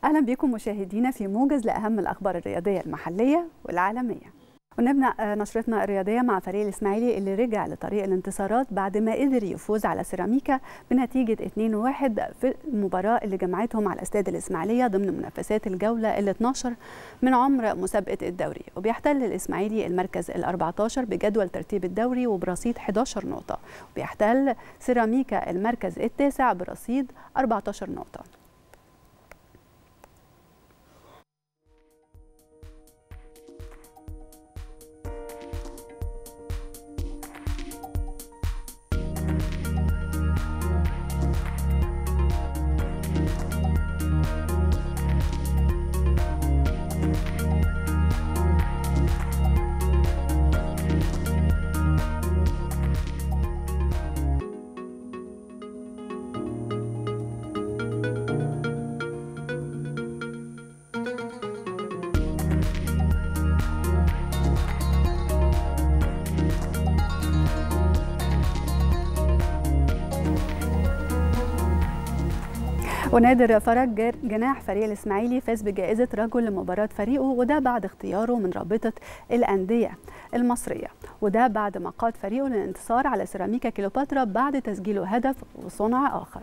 أهلا بكم مشاهدينا في موجز لأهم الأخبار الرياضية المحلية والعالمية ونبدأ نشرتنا الرياضية مع فريق الإسماعيلي اللي رجع لطريق الانتصارات بعد ما قدر يفوز على سيراميكا بنتيجة 2-1 في المباراة اللي جمعتهم على استاد الإسماعيلية ضمن منافسات الجولة ال 12 من عمر مسابقة الدوري وبيحتل الإسماعيلي المركز ال 14 بجدول ترتيب الدوري وبرصيد 11 نقطة وبيحتل سيراميكا المركز التاسع برصيد 14 نقطة ونادر فرج جناح فريق الاسماعيلي فاز بجائزه رجل لمباراه فريقه وده بعد اختياره من رابطه الانديه المصريه وده بعد ما قاد فريقه للانتصار على سيراميكا كيلوباترا بعد تسجيله هدف وصنع اخر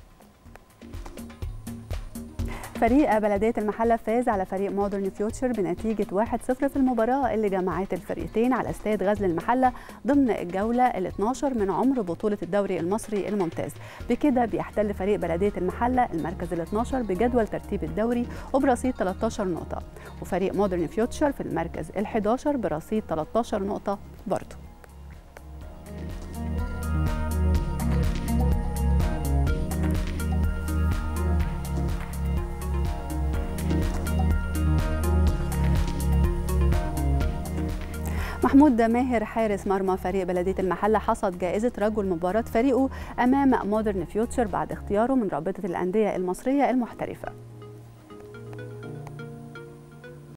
فريق بلدية المحلة فاز على فريق مودرن فيوتشر بنتيجة 1-0 في المباراة اللي جمعت الفريقين على استاد غزل المحلة ضمن الجولة ال 12 من عمر بطولة الدوري المصري الممتاز بكده بيحتل فريق بلدية المحلة المركز ال 12 بجدول ترتيب الدوري وبرصيد 13 نقطة وفريق مودرن فيوتشر في المركز ال 11 برصيد 13 نقطة برضه محمود ماهر حارس مرمى فريق بلدية المحلة حصد جائزة رجل مباراة فريقه أمام مودرن فيوتشر بعد اختياره من رابطة الأندية المصرية المحترفة